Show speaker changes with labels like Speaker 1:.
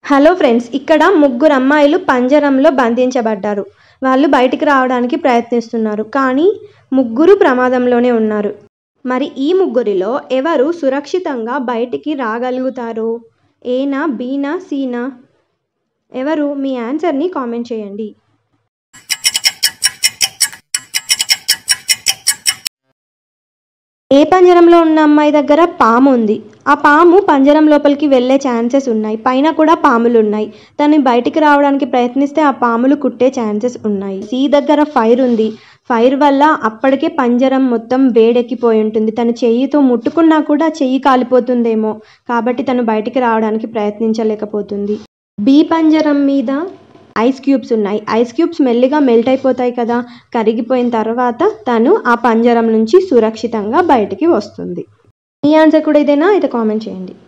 Speaker 1: hello friends ఇక్కడ ముగ్గురు అమ్మాయిలు పంజరంలో బంధించబడ్డారు వాళ్ళు బయటికి రావడానికి ప్రయత్నిస్తున్నారు కానీ ముగ్గురు ప్రమాదంలోనే ఉన్నారు మరి ఈ ముగ్గురిలో ఎవరు సురక్షితంగా బయటికి రాగలుగుతారు ఏనా బీనా సీనా ఎవరు మీ ఆన్సర్ని కామెంట్ చేయండి ఏ పంజరంలో ఉన్న అమ్మాయి దగ్గర పాము ఉంది ఆ పాము పంజరం లోపలికి వెళ్ళే ఛాన్సెస్ ఉన్నాయి పైన కూడా పాములు ఉన్నాయి తను బయటికి రావడానికి ప్రయత్నిస్తే ఆ పాములు కుట్టే ఛాన్సెస్ ఉన్నాయి సీ దగ్గర ఫైర్ ఉంది ఫైర్ వల్ల అప్పటికే పంజరం మొత్తం వేడెక్కిపోయి ఉంటుంది తను చెయ్యితో ముట్టుకున్నా కూడా చెయ్యి కాలిపోతుందేమో కాబట్టి తను బయటికి రావడానికి ప్రయత్నించలేకపోతుంది బీ పంజరం మీద ఐస్ క్యూబ్స్ ఉన్నాయి ఐస్ క్యూబ్స్ మెల్లిగా మెల్ట్ అయిపోతాయి కదా కరిగిపోయిన తర్వాత తను ఆ పంజరం నుంచి సురక్షితంగా బయటికి వస్తుంది మీ ఆన్సర్ కూడా ఇదేనా అయితే కామెంట్ చేయండి